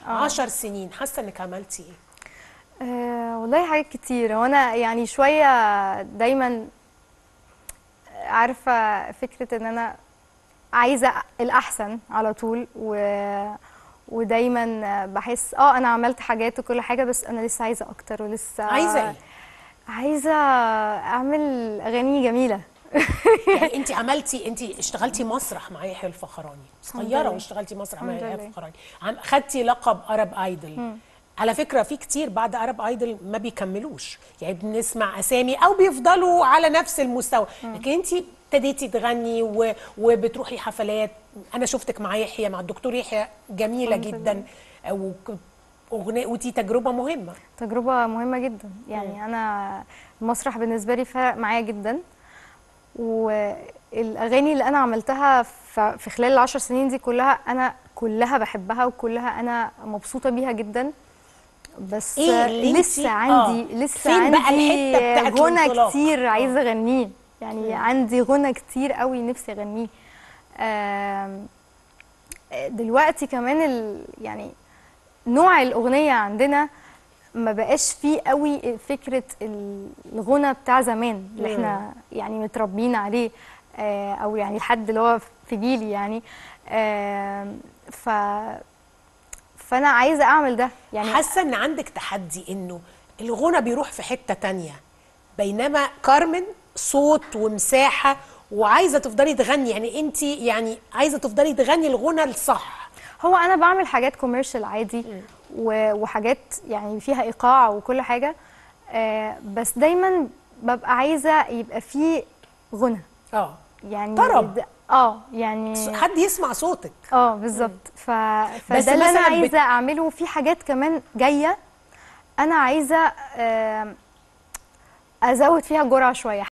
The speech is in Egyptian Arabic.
عشر سنين حاسه انك عملتي ايه آه والله حاجات كتير وانا يعني شويه دايما عارفه فكره ان انا عايزه الاحسن على طول و ودايما بحس اه انا عملت حاجات وكل حاجه بس انا لسه عايزه اكتر ولسه عايزه ايه عايزه اعمل اغاني جميله يعني انت عملتي انت اشتغلتي مسرح مع يحيى الفخراني صغيره لله. واشتغلتي مسرح مع الحمد يحيى لله. الفخراني عم- خدتي لقب ارب ايدل على فكره في كتير بعد ارب ايدل ما بيكملوش يعني بنسمع اسامي او بيفضلوا على نفس المستوى لكن انت ابتديتي تغني و... وبتروحي حفلات انا شفتك مع يحيى مع الدكتور يحيى جميله الحمد جدا وك- أغنية ودي تجربه مهمه تجربة مهمة جدا يعني أنا المسرح بالنسبة لي فرق معايا جدا والأغاني اللي أنا عملتها ف- في خلال العشر سنين دي كلها أنا كلها بحبها وكلها أنا مبسوطة بيها جدا بس إيه اللي انتي- لسه عندي آه. لسه فين بقى عندي الحتة بتاعت غنى الانطلاق؟ كتير آه. عايزة أغنيه يعني عندي غنى كتير قوي نفسي أغنيه آم، دلوقتي كمان ال يعني نوع الأغنية عندنا ما بقاش فيه قوي فكرة ال- الغنى بتاع زمان اللي احنا يعني متربيين عليه آه، أو يعني الحد اللي هو في جيلي يعني آم، ف فأنا عايزة أعمل ده يعني حاسه ان عندك تحدي انه الغنى بيروح في حته تانية بينما كارمن صوت ومساحه وعايزه تفضلي تغني يعني انت يعني عايزه تفضلي تغني الغنى الصح هو انا بعمل حاجات كوميرشال عادي و- وحاجات يعني فيها ايقاع وكل حاجه آه، بس دايما ببقى عايزه يبقى فيه غنى اه يعني طرب. د- اه يعني حد يسمع صوتك اه بالظبط ف... بس فده اللي انا مثلاً بت- عايزه اعمله في حاجات كمان جايه انا عايزه آم، ازود فيها جرعه شويه